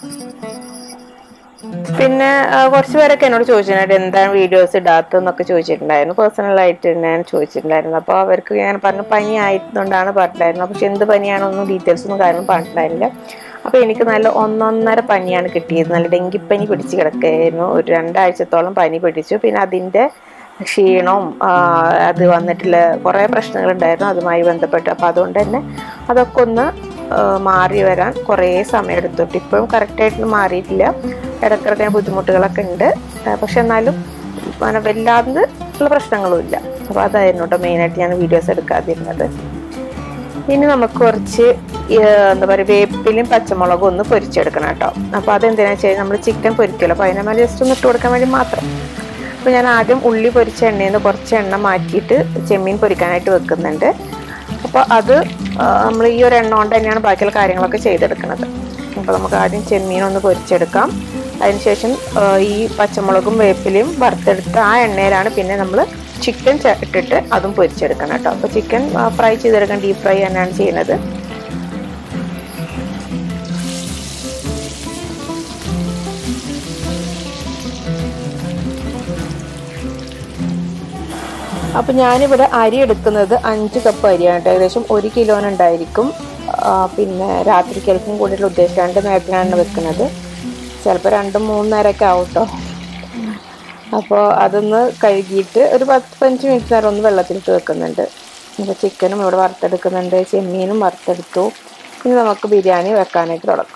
പിന്നെ ആ, കുറച്ച് പേരൊക്കെ എന്നോട് ചോദിച്ചിട്ടുണ്ടായിട്ട് എന്താണ് വീഡിയോസ് ഇടാത്തതെന്നൊക്കെ ചോദിച്ചിട്ടുണ്ടായിരുന്നു പേഴ്സണലായിട്ട് ഞാൻ ചോദിച്ചിട്ടുണ്ടായിരുന്നു അപ്പോൾ അവർക്ക് ഞാൻ പറഞ്ഞു പനി ആയതുകൊണ്ടാണ് പറഞ്ഞിട്ടുണ്ടായിരുന്നത് പക്ഷെ എന്ത് പനിയാണൊന്നും ഡീറ്റെയിൽസ് ഒന്നും കാര്യം പറഞ്ഞിട്ടുണ്ടായിരുന്നില്ല അപ്പോൾ എനിക്ക് നല്ല ഒന്നൊന്നര പനിയാണ് കിട്ടിയത് നല്ല ഡെങ്കിപ്പനി പിടിച്ച് കിടക്കുകയായിരുന്നു ഒരു രണ്ടാഴ്ചത്തോളം പനി പിടിച്ചു പിന്നെ അതിൻ്റെ ക്ഷീണവും ആ, അത് വന്നിട്ടുള്ള കുറേ പ്രശ്നങ്ങളുണ്ടായിരുന്നു അതുമായി ബന്ധപ്പെട്ട് അപ്പോൾ അതുകൊണ്ട് തന്നെ അതൊക്കെ ഒന്ന് ആ, മാറി വരാൻ കുറേ സമയം എടുത്തിട്ട് ഇപ്പോഴും കറക്റ്റായിട്ട് മാറിയിട്ടില്ല ഇടയ്ക്കിടയ്ക്ക് ബുദ്ധിമുട്ടുകളൊക്കെ ഉണ്ട് ആ, പക്ഷെ എന്നാലും അങ്ങനെ വല്ലാതെ ഉള്ള പ്രശ്നങ്ങളുമില്ല അപ്പോൾ അതായിരുന്നു കേട്ടോ മെയിനായിട്ട് ഞാൻ വീഡിയോസ് എടുക്കാതിരുന്നത് ഇനി നമുക്ക് കുറച്ച് ഏർ, എന്താ പറയുക വേപ്പിലും പച്ചമുളകും ഒന്ന് പൊരിച്ചെടുക്കണം കേട്ടോ അപ്പോൾ അതെന്തിനാ വെച്ചാൽ നമ്മൾ ചിക്കൻ പൊരിക്കുമല്ലോ അപ്പോൾ അതിനെ മേലെ ജസ്റ്റ് ഒന്ന് ഇട്ട് കൊടുക്കാൻ വേണ്ടി മാത്രം അപ്പോൾ ഞാൻ ആദ്യം ഉള്ളി പൊരിച്ച എണ്ണയിൽ നിന്ന് കുറച്ച് എണ്ണ മാറ്റിയിട്ട് ചെമ്മീൻ പൊരിക്കാനായിട്ട് വെക്കുന്നുണ്ട് അപ്പോൾ അത് നമ്മൾ ഈ ഒരു എണ്ണ കൊണ്ട് തന്നെയാണ് ബാക്കിയുള്ള കാര്യങ്ങളൊക്കെ ചെയ്തെടുക്കുന്നത് അപ്പോൾ നമുക്ക് ആദ്യം ചെമ്മീൻ ഒന്ന് പൊരിച്ചെടുക്കാം അതിനുശേഷം ആ, ഈ പച്ചമുളകും വേപ്പിലയും വറുത്തെടുത്ത് ആ എണ്ണയിലാണ് പിന്നെ നമ്മൾ ചിക്കൻ ഇട്ടിട്ട് അതും പൊരിച്ചെടുക്കണം കേട്ടോ അപ്പോൾ ചിക്കൻ ഫ്രൈ ചെയ്തെടുക്കാൻ ഡീപ് ഫ്രൈ തന്നെയാണ് ചെയ്യുന്നത് അപ്പം ഞാനിവിടെ അരി എടുക്കുന്നത് അഞ്ച് കപ്പ് അരിയാണ് കേട്ടോ ഏകദേശം ഒരു കിലോനുണ്ടായിരിക്കും ആ, പിന്നെ രാത്രിക്കൽക്കും കൂടിയുള്ള ഉദ്ദേശം രണ്ട് നേരത്തിനാണ് വെക്കുന്നത് ചിലപ്പോൾ രണ്ടും മൂന്ന് നേരമൊക്കെ ആവും കേട്ടോ അപ്പോൾ അതൊന്ന് കഴുകിയിട്ട് ഒരു പത്ത് പതിനഞ്ച് മിനിറ്റ് നേരം ഒന്ന് വെള്ളത്തിലിട്ട് വെക്കുന്നുണ്ട് അപ്പോൾ ചിക്കനും ഇവിടെ വറുത്തെടുക്കുന്നുണ്ട് ചെമ്മീനും വറുത്തെടുത്തു ഇനി നമുക്ക് ബിരിയാണി വെക്കാനായിട്ട് തുടങ്ങാം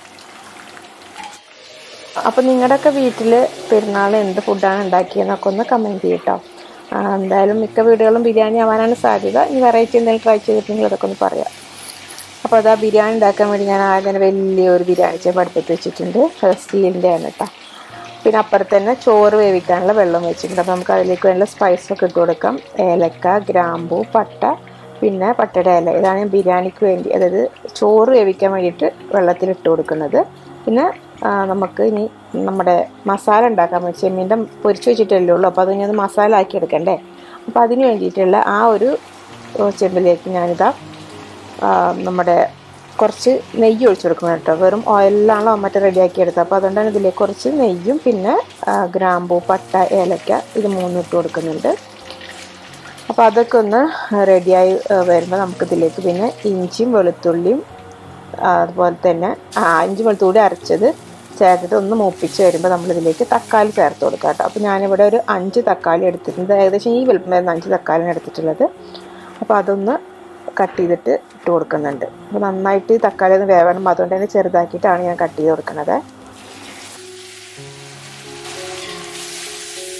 അപ്പോൾ നിങ്ങളുടെയൊക്കെ വീട്ടിൽ പെരുന്നാൾ എന്ത് ഫുഡാണ് ഉണ്ടാക്കിയതെന്നൊക്കെ ഒന്ന് കമൻറ്റ് ചെയ്യട്ടോ ആ, എന്തായാലും മിക്ക വീടുകളും ബിരിയാണി ആവാനാണ് സാധ്യത ഇനി വെറൈറ്റി എന്തെങ്കിലും ട്രൈ ചെയ്തിട്ടുണ്ടെങ്കിൽ അതൊക്കെ ഒന്ന് പറയാം അപ്പോൾ അതാ ബിരിയാണി ഉണ്ടാക്കാൻ വേണ്ടി ഞാൻ ആദ്യം തന്നെ വലിയൊരു ബിരിയാണി ചേമ്പ് അടുപ്പത്ത് വെച്ചിട്ടുണ്ട് അത് സ്റ്റീലിൻ്റെ ആണ് കേട്ടോ പിന്നെ അപ്പുറത്ത് തന്നെ ചോറ് വേവിക്കാനുള്ള വെള്ളം വെച്ചിട്ടുണ്ട് അപ്പോൾ നമുക്ക് അതിലേക്ക് വേണ്ട സ്പൈസൊക്കെ ഇട്ട് കൊടുക്കാം ഏലക്ക ഗ്രാമ്പൂ പട്ട പിന്നെ പട്ടയുടെ ഇല ഇതാണ് ഞാൻ ബിരിയാണിക്ക് വേണ്ടി അതായത് ചോറ് വേവിക്കാൻ വേണ്ടിയിട്ട് വെള്ളത്തിൽ ഇട്ട് കൊടുക്കുന്നത് പിന്നെ ആ, നമുക്ക് ഇനി നമ്മുടെ മസാല ഉണ്ടാക്കാൻ വേണ്ടി ചെമ്മീൻ്റെ പൊരിച്ച് വെച്ചിട്ടല്ലേ ഉള്ളൂ അപ്പോൾ അത് ഇനി അത് മസാല ആക്കി എടുക്കണ്ടേ അപ്പോൾ അതിന് വേണ്ടിയിട്ടുള്ള ആ ഒരു ഓ, ചെമ്പിലേക്ക് ഞാനിതാ ആ, നമ്മുടെ കുറച്ച് നെയ്യ് ഒഴിച്ചു കൊടുക്കണം കേട്ടോ വെറും ഓയിലാണല്ലോ മറ്റേ റെഡിയാക്കി എടുത്തത് അപ്പോൾ അതുകൊണ്ടാണ് ഇതിലേക്ക് കുറച്ച് നെയ്യും പിന്നെ ആ, ഗ്രാമ്പൂ പട്ട ഏലക്ക ഇത് മൂന്നും ഇട്ട് കൊടുക്കുന്നുണ്ട് അപ്പോൾ അതൊക്കെ ഒന്ന് റെഡിയായി വരുമ്പോൾ നമുക്കിതിലേക്ക് പിന്നെ ഇഞ്ചിയും വെളുത്തുള്ളിയും ആ, അതുപോലെ തന്നെ ആ ഇഞ്ചി വെളുത്തുള്ളി അരച്ചത് ചേർത്തിട്ട് ഒന്ന് മൂപ്പിച്ച് വരുമ്പോൾ നമ്മളിതിലേക്ക് തക്കാളി ചേർത്ത് കൊടുക്കാം കേട്ടോ അപ്പോൾ ഞാനിവിടെ ഒരു അഞ്ച് തക്കാളി എടുത്തിട്ടുണ്ട് ഏകദേശം ഈ വലുപ്പം വരുന്ന അഞ്ച് തക്കാളിയാണ് എടുത്തിട്ടുള്ളത് അപ്പോൾ അതൊന്ന് കട്ട് ചെയ്തിട്ട് ഇട്ട് കൊടുക്കുന്നുണ്ട് അപ്പോൾ നന്നായിട്ട് ഈ തക്കാളി ഒന്ന് വേവണം അതുകൊണ്ട് തന്നെ ചെറുതാക്കിയിട്ടാണ് ഞാൻ കട്ട് ചെയ്ത് കൊടുക്കുന്നത്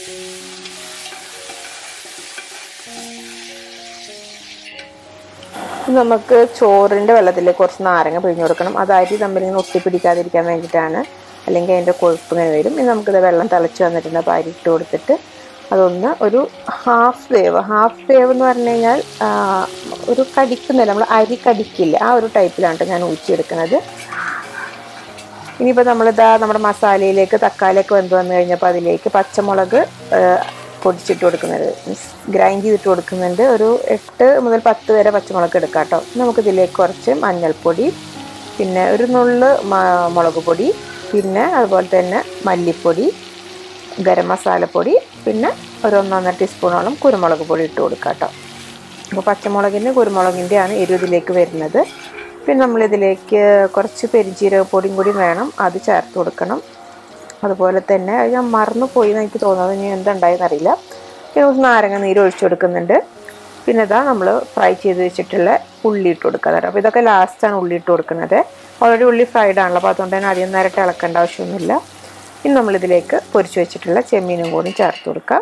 ഇനി നമുക്ക് ചോറിൻ്റെ വെള്ളത്തിലേക്ക് കുറച്ച് നാരങ്ങ പിഴിഞ്ഞു കൊടുക്കണം അത് അരി തമ്മിൽ ഇങ്ങനെ ഒട്ടിപ്പിടിക്കാതിരിക്കാൻ വേണ്ടിയിട്ടാണ് അല്ലെങ്കിൽ അതിൻ്റെ കൊഴുപ്പ് ഇങ്ങനെ വരും ഇനി നമുക്കിത് വെള്ളം തിളച്ച് വന്നിട്ടുണ്ട് അപ്പോൾ അരി ഇട്ട് കൊടുത്തിട്ട് അതൊന്ന് ഒരു ഹാഫ് വേവ് ഹാഫ് വേവ് എന്ന് പറഞ്ഞു കഴിഞ്ഞാൽ ആ, ഒരു കടിക്കുന്നില്ല നമ്മൾ അരി കടിക്കില്ല ആ ഒരു ടൈപ്പിലാണ് ട്ടോ ഞാൻ ഊറ്റിയെടുക്കുന്നത് ഇനിയിപ്പോൾ നമ്മളിതാ നമ്മുടെ മസാലയിലേക്ക് തക്കാളിയൊക്കെ വെന്ത് വന്നു കഴിഞ്ഞപ്പോൾ അതിലേക്ക് പച്ചമുളക് ആ, പൊടിച്ചിട്ട് കൊടുക്കുന്നത് മീൻസ് ഗ്രൈൻഡ് ചെയ്തിട്ട് കൊടുക്കുന്നുണ്ട് ഒരു എട്ട് മുതൽ പത്ത് വരെ പച്ചമുളക് എടുക്കാം കേട്ടോ നമുക്കിതിലേക്ക് കുറച്ച് മഞ്ഞൾപ്പൊടി പിന്നെ ഒരു നുള്ള് മ- മുളക് പൊടി പിന്നെ അതുപോലെ തന്നെ മല്ലിപ്പൊടി ഗരം മസാലപ്പൊടി പിന്നെ ഒരു ഒന്നൊന്നര ടീസ്പൂണോളം കുരുമുളക് പൊടി ഇട്ട് കൊടുക്കാം കേട്ടോ അപ്പോൾ പച്ചമുളകിൻ്റെ കുരുമുളകിൻ്റെയാണ് എരിവ് ഇതിലേക്ക് വരുന്നത് പിന്നെ നമ്മളിതിലേക്ക് കുറച്ച് പെരിഞ്ജീരക പൊടിയും കൂടി വേണം അത് ചേർത്ത് കൊടുക്കണം അതുപോലെ തന്നെ അത് ഞാൻ മറന്നു പോയി എന്ന് എനിക്ക് തോന്നുന്നത് ഇനി എന്തുണ്ടായെന്ന് അറിയില്ല പിന്നെ കുറച്ച് നാരങ്ങ നീര് ഒഴിച്ചു കൊടുക്കുന്നുണ്ട് പിന്നെ ഇതാ നമ്മൾ ഫ്രൈ ചെയ്ത് വെച്ചിട്ടുള്ള ഉള്ളി ഇട്ട് കൊടുക്കുക തരാം അപ്പോൾ ഇതൊക്കെ ലാസ്റ്റാണ് ഉള്ളി ഇട്ട് കൊടുക്കുന്നത് ഓൾറെഡി ഉള്ളി ഫ്രൈഡ് ആണല്ലോ അപ്പോൾ അതുകൊണ്ട് തന്നെ അധികം നേരിട്ട് ഇളക്കേണ്ട ആവശ്യമൊന്നുമില്ല ഇനി നമ്മളിതിലേക്ക് പൊരിച്ചു വെച്ചിട്ടുള്ള ചെമ്മീനും കൂടി ചേർത്ത് കൊടുക്കാം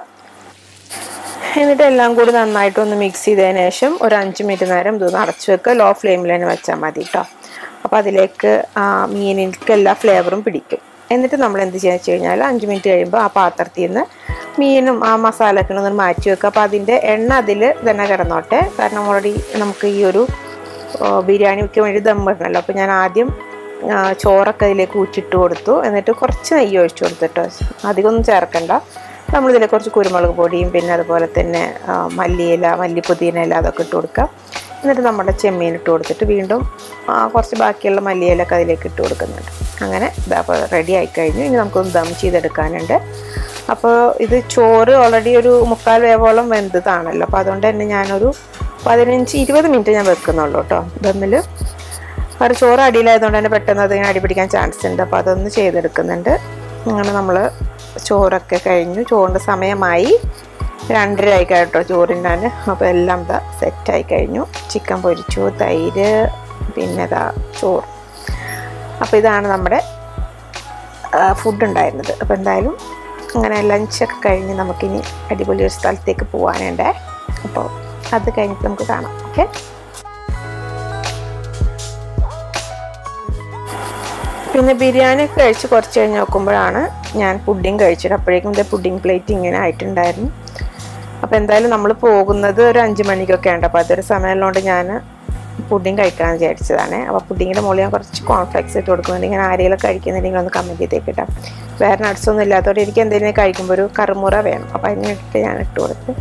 എന്നിട്ട് എല്ലാം കൂടി നന്നായിട്ടൊന്ന് മിക്സ് ചെയ്തതിന് ശേഷം ഒരു അഞ്ച് മിനിറ്റ് നേരം ഇതൊന്ന് അടച്ചു വെക്കുക ലോ ഫ്ലെയിമിൽ തന്നെ വെച്ചാൽ മതി കേട്ടോ അപ്പോൾ അതിലേക്ക് ആ മീനിലേക്ക് എല്ലാ ഫ്ലേവറും പിടിക്കും എന്നിട്ട് നമ്മൾ എന്ത് ചെയ്യുക വെച്ച് കഴിഞ്ഞാൽ അഞ്ച് മിനിറ്റ് കഴിയുമ്പോൾ ആ പാത്രത്തിൽ നിന്ന് മീനും ആ മസാലയൊക്കെ ഒന്ന് മാറ്റി വെക്കുക അപ്പോൾ അതിൻ്റെ എണ്ണ അതിൽ തന്നെ കിടന്നോട്ടെ കാരണം ഓൾറെഡി നമുക്ക് ഈ ഒരു ആ, ബിരിയാണിക്ക് വേണ്ടി ദം ഇടണമല്ലോ അപ്പോൾ ഞാൻ ആദ്യം ആ, ചോറൊക്കെ അതിലേക്ക് ഊറ്റിട്ട് കൊടുത്തു എന്നിട്ട് കുറച്ച് നെയ്യ് ഒഴിച്ചു കൊടുത്തിട്ടോ അധികമൊന്നും ചേർക്കണ്ട നമ്മളിതിൽ കുറച്ച് കുരുമുളക് പൊടിയും പിന്നെ അതുപോലെ തന്നെ ആ, മല്ലിയില മല്ലിപ്പുതിന ഇല അതൊക്കെ ഇട്ട് കൊടുക്കാം എന്നിട്ട് നമ്മുടെ ചെമ്മീൻ ഇട്ട് കൊടുത്തിട്ട് വീണ്ടും ആ, കുറച്ച് ബാക്കിയുള്ള മല്ലിയിലൊക്കെ അതിലേക്ക് ഇട്ട് കൊടുക്കുന്നുണ്ട് അങ്ങനെ ഇതാ അപ്പോൾ റെഡി ആയി കഴിഞ്ഞു ഇനി നമുക്കൊന്ന് ദം ചെയ്തെടുക്കാനുണ്ട് അപ്പോൾ ഇത് ചോറ് ഓൾറെഡി ഒരു മുക്കാൽ വേവോളം വെന്തതാണല്ലോ അപ്പോൾ അതുകൊണ്ട് തന്നെ ഞാനൊരു പതിനഞ്ച് ഇരുപത് മിനിറ്റ് ഞാൻ വെക്കുന്നുള്ളൂ കേട്ടോ ദമ്മിൽ കാരണം ചോറ് അടിയിലായതുകൊണ്ട് തന്നെ പെട്ടെന്ന് അതിങ്ങനെ അടി പിടിക്കാൻ ചാൻസ് ഉണ്ട് അപ്പോൾ അതൊന്ന് ചെയ്തെടുക്കുന്നുണ്ട് അങ്ങനെ നമ്മൾ ചോറൊക്കെ കഴിഞ്ഞു ചോറിൻ്റെ സമയമായി രണ്ടര ആയി കേട്ടോ ചോറിനാൻ അപ്പോൾ എല്ലാം ഇതാ സെറ്റായി കഴിഞ്ഞു ചിക്കൻ പൊരിച്ചു തൈര് പിന്നെ ഇതാ ചോറ് അപ്പോൾ ഇതാണ് നമ്മുടെ ഫുഡ് ഉണ്ടായിരുന്നത് അപ്പോൾ എന്തായാലും അങ്ങനെ ലഞ്ചൊക്കെ കഴിഞ്ഞ് നമുക്കിനി അടിപൊളി ഒരു സ്ഥലത്തേക്ക് പോകാനുണ്ടേ അപ്പോൾ അത് കഴിഞ്ഞിട്ട് നമുക്ക് കാണാം ഓക്കെ പിന്നെ ബിരിയാണി ഒക്കെ കഴിച്ച് കുറച്ച് കഴിഞ്ഞ് നോക്കുമ്പോഴാണ് ഞാൻ പുഡിങ് കഴിച്ചത് അപ്പോഴേക്കും എൻ്റെ പുഡിങ് പ്ലേറ്റ് ഇങ്ങനെ ആയിട്ടുണ്ടായിരുന്നു അപ്പോൾ എന്തായാലും നമ്മൾ പോകുന്നത് ഒരു അഞ്ച് മണിക്കൊക്കെ ഉണ്ട് അപ്പോൾ അതൊരു സമയമുള്ളതുകൊണ്ട് ഞാൻ പുഡിങ് കഴിക്കാമെന്ന് വിചാരിച്ചതാണ് അപ്പോൾ പുഡിങ്ങിൻ്റെ മുകളിൽ ഞാൻ കുറച്ച് കോൺഫ്ലെക്സ് ഇട്ട് കൊടുക്കുന്നുണ്ട് ഇങ്ങനെ ആരെങ്കിലും കഴിക്കുന്നുണ്ടെങ്കിൽ ഒന്ന് കമൻറ്റ് ചെയ്തേക്ക് കേട്ടോ വേറെ nuts ഒന്നും ഇല്ലാത്തതുകൊണ്ട് എനിക്ക് എന്തെങ്കിലും കഴിക്കുമ്പോൾ ഒരു കറുമുറ വേണം അപ്പോൾ അതിന് വേണ്ടിയിട്ട് ഞാൻ ഇട്ട് കൊടുത്ത്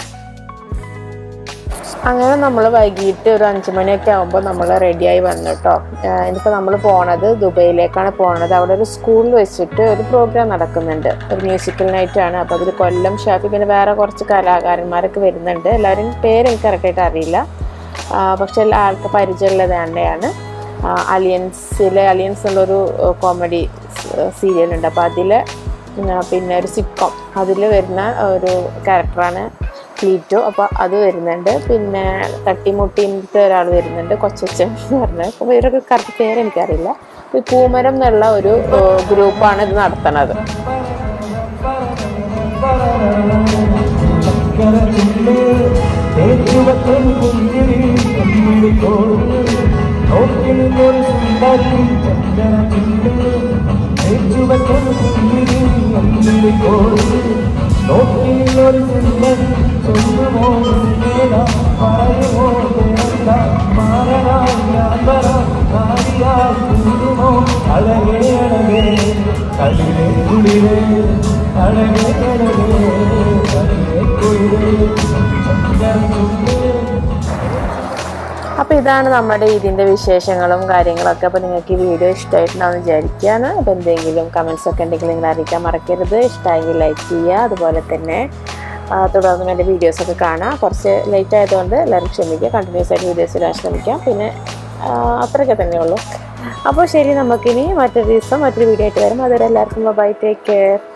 അങ്ങനെ നമ്മൾ വൈകിട്ട് ഒരു അഞ്ച് മണിയൊക്കെ ആകുമ്പോൾ നമ്മൾ റെഡിയായി വന്നു കേട്ടോ ഇനിയിപ്പോൾ നമ്മൾ പോണത് ദുബൈയിലേക്കാണ് പോണത് അവിടെ ഒരു സ്കൂളിൽ വെച്ചിട്ട് ഒരു പ്രോഗ്രാം നടക്കുന്നുണ്ട് ഒരു മ്യൂസിക്കൽ നൈറ്റ് ആണ് അപ്പോൾ അതിൽ കൊല്ലം ഷാഫി പിന്നെ വേറെ കുറച്ച് കലാകാരന്മാരൊക്കെ വരുന്നുണ്ട് എല്ലാവരും പേര് എനിക്ക് കറക്റ്റായിട്ട് അറിയില്ല ആ, പക്ഷെ എല്ലാ ആൾക്ക് പരിചയമുള്ളത് തന്നെയാണ് അലിയൻസിലെ അലിയൻസ് എന്നുള്ളൊരു കോമഡി സീരിയൽ ഉണ്ട് അപ്പോൾ അതിൽ പിന്നെ ഒരു സിറ്റ്കോം അതിൽ വരുന്ന ഒരു ക്യാരക്ടറാണ് ക്ലീറ്റോ അപ്പോൾ അത് വരുന്നുണ്ട് പിന്നെ തട്ടിമുട്ടിൻ്റെ ഒരാൾ വരുന്നുണ്ട് കൊച്ചച്ചൻ എന്ന് പറഞ്ഞത് അപ്പോൾ ഇവരൊക്കെ കറക്റ്റ് പേര് എനിക്കറിയില്ല അപ്പോൾ ഈ പൂമരം എന്നുള്ള ഒരു ഗ്രൂപ്പാണ് ഇത് നടത്തുന്നത് അഴകേ അഴകേ കളിരേ കുളിരേ അഴകേ അഴകേ അഴകേ കുളിരേ ചന്ദ്രൻ അപ്പോൾ ഇതാണ് നമ്മുടെ ഇതിൻ്റെ വിശേഷങ്ങളും കാര്യങ്ങളൊക്കെ അപ്പോൾ നിങ്ങൾക്ക് ഈ വീഡിയോ ഇഷ്ടമായിട്ടുണ്ടാവും വിചാരിക്കുകയാണ് അപ്പോൾ എന്തെങ്കിലും കമൻസ് ഒക്കെ ഉണ്ടെങ്കിൽ നിങ്ങൾ അറിയിക്കാൻ മറക്കരുത് ഇഷ്ടമായെങ്കിൽ ലൈക്ക് ചെയ്യുക അതുപോലെ തന്നെ ആ, തുടർന്നും എൻ്റെ വീഡിയോസൊക്കെ കാണാം കുറച്ച് ലേറ്റ് ആയതുകൊണ്ട് എല്ലാവരും ക്ഷമിക്കുക കണ്ടിന്യൂസ് ആയിട്ട് വീഡിയോസ് ഇടാൻ ശ്രമിക്കാം പിന്നെ ആ, അത്രയൊക്കെ തന്നെ ഉള്ളൂ അപ്പോൾ ശരി നമുക്കിനി മറ്റൊരു ദിവസം മറ്റൊരു വീഡിയോ ആയിട്ട് വരും അതുവരെ എല്ലാവർക്കും ബൈ ടേക്ക് കെയർ